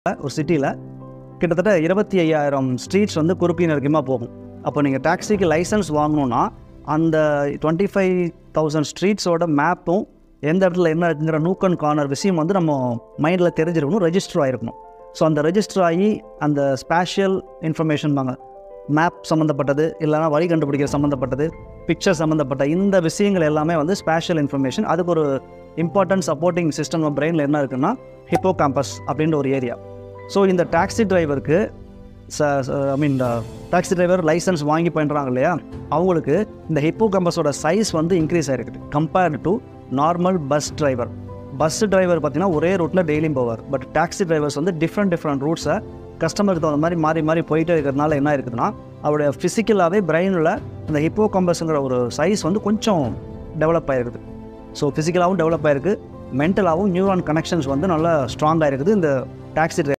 ஒரு சிட்டியில் கிட்டத்தட்ட இருபத்தி ஐயாயிரம் ஸ்ட்ரீட்ஸ் வந்து குறுக்கி நெருக்கமாக போகும் அப்போ நீங்கள் டாக்ஸிக்கு லைசன்ஸ் வாங்கணுன்னா அந்த டுவெண்ட்டி ஃபைவ் தௌசண்ட் ஸ்ட்ரீட்ஸோட மேப்பும் எந்த இடத்துல என்ன இருக்குங்கிற நூக் அண்ட் கார்னர் விஷயம் வந்து நம்ம மைண்டில் தெரிஞ்சிருக்கணும் ரெஜிஸ்டர் ஆகிருக்கணும் ஸோ அந்த ரெஜிஸ்டர் ஆகி அந்த ஸ்பேஷியல் இன்ஃபர்மேஷன் வாங்க மேப் சம்மந்தப்பட்டது இல்லைனா வழி கண்டுபிடிக்கிற சம்மந்தப்பட்டது பிக்சர் சம்மந்தப்பட்ட இந்த விஷயங்கள் எல்லாமே வந்து ஸ்பேஷியல் இன்ஃபர்மேஷன் அதுக்கு ஒரு இம்பார்ட்டன்ட் சப்போர்ட்டிங் சிஸ்டம் நம்ம பிரெயினில் என்ன இருக்குன்னா ஹிப்போ கேம்பஸ் அப்படின்ற ஒரு ஏரியா ஸோ இந்த டாக்ஸி டிரைவருக்கு ச I mean taxi driver license வாங்கி பண்ணுறாங்க இல்லையா அவங்களுக்கு இந்த ஹிப்போ கேம்பஸோட சைஸ் வந்து இன்க்ரீஸ் ஆகிருக்குது compared to normal bus driver bus driver பார்த்தீங்கன்னா ஒரே ரூட்டில் டெய்லியும் போவார் பட் டாக்ஸி டிரைவர்ஸ் வந்து டிஃப்ரெண்ட் டிஃப்ரெண்ட் ரூட்ஸை கஸ்டமருக்கு தகுந்த மாதிரி மாறி மாறி போயிட்டே இருக்கிறதுனால என்ன இருக்குதுன்னா அவருடைய ஃபிசிக்கலாகவே பிரெயினில் இந்த ஹிப்போ கம்பஸ்ங்கிற ஒரு சைஸ் வந்து கொஞ்சம் டெவலப் ஆகிருக்குது ஸோ ஃபிசிக்கலாகவும் டெவலப் ஆகிருக்கு மென்டலாகவும் நியூரான் கனெக்ஷன்ஸ் வந்து நல்லா ஸ்ட்ராங்காக இருக்குது இந்த டாக்ஸி டிரைவர்